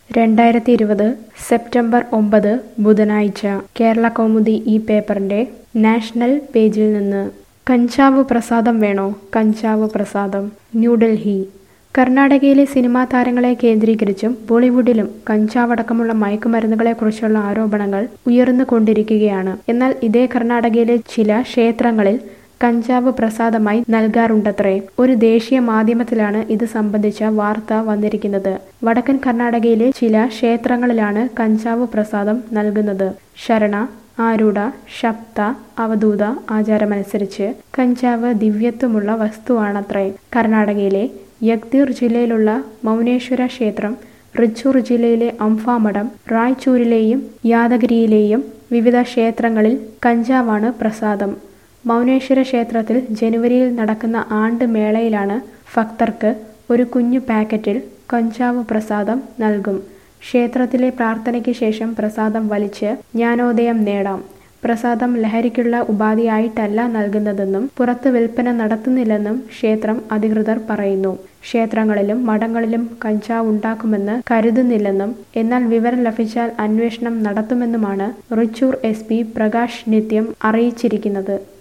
രണ്ടായിരത്തി ഇരുപത് സെപ്റ്റംബർ ഒമ്പത് ബുധനാഴ്ച കേരള കൗമുദി ഈ പേപ്പറിന്റെ നാഷണൽ പേജിൽ നിന്ന് കഞ്ചാവ് പ്രസാദം വേണോ കഞ്ചാവ് പ്രസാദം ന്യൂഡൽഹി കർണാടകയിലെ സിനിമാ താരങ്ങളെ കേന്ദ്രീകരിച്ചും ബോളിവുഡിലും കഞ്ചാവടക്കമുള്ള മയക്കുമരുന്നുകളെക്കുറിച്ചുള്ള ആരോപണങ്ങൾ ഉയർന്നുകൊണ്ടിരിക്കുകയാണ് എന്നാൽ ഇതേ കർണാടകയിലെ ചില ക്ഷേത്രങ്ങളിൽ കഞ്ചാവ് പ്രസാദമായി നൽകാറുണ്ടത്രേ ഒരു ദേശീയ മാധ്യമത്തിലാണ് ഇത് സംബന്ധിച്ച വാർത്ത വന്നിരിക്കുന്നത് വടക്കൻ കർണാടകയിലെ ചില ക്ഷേത്രങ്ങളിലാണ് കഞ്ചാവ് പ്രസാദം നൽകുന്നത് ശരണ ആരൂഢ ശബ്ദ അവധൂത ആചാരമനുസരിച്ച് കഞ്ചാവ് ദിവ്യത്വമുള്ള വസ്തുവാണത്രേ കർണാടകയിലെ യഗ്ദീർ ജില്ലയിലുള്ള മൗനേശ്വര ക്ഷേത്രം റിച്ചൂർ ജില്ലയിലെ അംഫാമഠം റായ്ചൂരിലെയും യാദഗിരിയിലെയും വിവിധ ക്ഷേത്രങ്ങളിൽ കഞ്ചാവാണ് പ്രസാദം മൗനേശ്വര ക്ഷേത്രത്തിൽ ജനുവരിയിൽ നടക്കുന്ന ആണ്ട് മേളയിലാണ് ഭക്തർക്ക് ഒരു കുഞ്ഞു പാക്കറ്റിൽ കഞ്ചാവ് പ്രസാദം നൽകും ക്ഷേത്രത്തിലെ പ്രാർത്ഥനയ്ക്ക് ശേഷം പ്രസാദം വലിച്ച് ജ്ഞാനോദയം നേടാം പ്രസാദം ലഹരിക്കുള്ള ഉപാധിയായിട്ടല്ല നൽകുന്നതെന്നും പുറത്ത് വിൽപ്പന നടത്തുന്നില്ലെന്നും ക്ഷേത്രം അധികൃതർ പറയുന്നു ക്ഷേത്രങ്ങളിലും മഠങ്ങളിലും കഞ്ചാവ് ഉണ്ടാക്കുമെന്ന് കരുതുന്നില്ലെന്നും എന്നാൽ വിവരം ലഭിച്ചാൽ അന്വേഷണം നടത്തുമെന്നുമാണ് റിച്ചൂർ എസ് പി പ്രകാശ് നിത്യം അറിയിച്ചിരിക്കുന്നത്